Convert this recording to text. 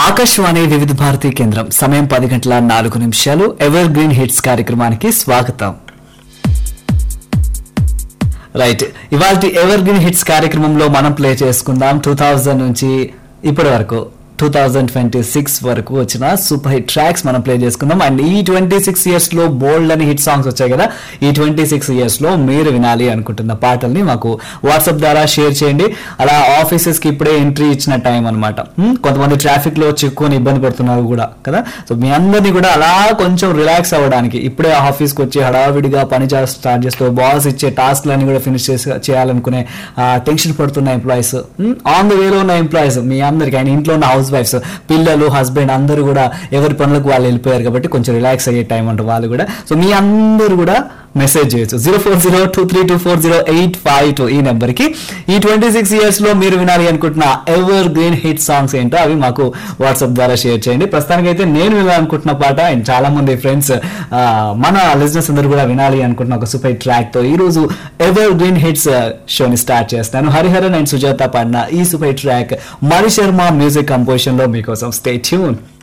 ఆకాశవాణి వివిధ భారతి కేంద్రం సమయం పది గంటల నాలుగు నిమిషాలు ఎవర్ గ్రీన్ హిట్స్ కార్యక్రమానికి స్వాగతం రైట్ ఇవాళ ఎవర్ గ్రీన్ హిట్స్ కార్యక్రమంలో మనం ప్లే చేసుకుందాం టూ థౌజండ్ నుంచి ఇప్పటి వరకు టూ థౌజండ్ ట్వంటీ సిక్స్ వరకు వచ్చిన సూపర్ హిట్ ట్రాక్స్ మనం ప్లే చేసుకుందాం అండ్ ఈ ట్వంటీ సిక్స్ ఇయర్స్ లో బోల్డ్ అని హిట్ సాంగ్స్ వచ్చాయి కదా ఈ ట్వంటీ సిక్స్ ఇయర్స్ లో మీరు వినాలి అనుకుంటున్న పాటల్ని మాకు వాట్సాప్ ద్వారా షేర్ చేయండి అలా ఆఫీసెస్ కి ఇప్పుడే ఎంట్రీ ఇచ్చిన టైం అనమాట కొంతమంది ట్రాఫిక్ లో చిక్కుని ఇబ్బంది పడుతున్నారు కూడా కదా సో మీ అందరినీ కూడా అలా కొంచెం రిలాక్స్ అవ్వడానికి ఇప్పుడే ఆఫీస్ కి వచ్చి హడావిడిగా పని చేస్తా స్టార్ట్ చేస్తూ బాస్ ఇచ్చే టాస్క్లన్నీ కూడా ఫినిష్ చేసి చేయాలనుకునే టెన్షన్ పడుతున్న ఎంప్లాయీస్ ఆన్ ద వేలో ఉన్న ఎంప్లాయీస్ మీ అందరికి ఆయన ఇంట్లో ఉన్న హౌస్ వైఫ్స్ పిల్లలు హస్బెండ్ అందరూ కూడా ఎవరి పనులకు వాళ్ళు వెళ్ళిపోయారు కాబట్టి కొంచెం రిలాక్స్ అయ్యే టైం అంటారు వాళ్ళు కూడా సో మీ అందరూ కూడా మెసేజ్ చేయొచ్చు zero four zero two three two four zero eight five two ఈ నెంబర్కి ఈ ట్వంటీ సిక్స్ ఇయర్స్ లో మీరు వినాలి అనుకుంటున్న ఎవర్ గ్రీన్ హిట్ సాంగ్స్ ఏంటో అవి మాకు వాట్సాప్ ద్వారా షేర్ చేయండి ప్రస్తుతానికి అయితే నేను వినాలనుకుంటున్న పాట అండ్ చాలా మంది ఫ్రెండ్స్ మన లిజినెస్ అందరూ కూడా వినాలి అనుకుంటున్న ఒక సూపర్ ట్రాక్ తో ఈ రోజు ఎవర్ గ్రీన్ హిట్స్ షోని స్టార్ట్ చేస్తాను హరిహరన్ అండ్ సుజాత పాడిన ఈ super track Mani Sharma music composition లో మీకోసం స్టే ట్యూన్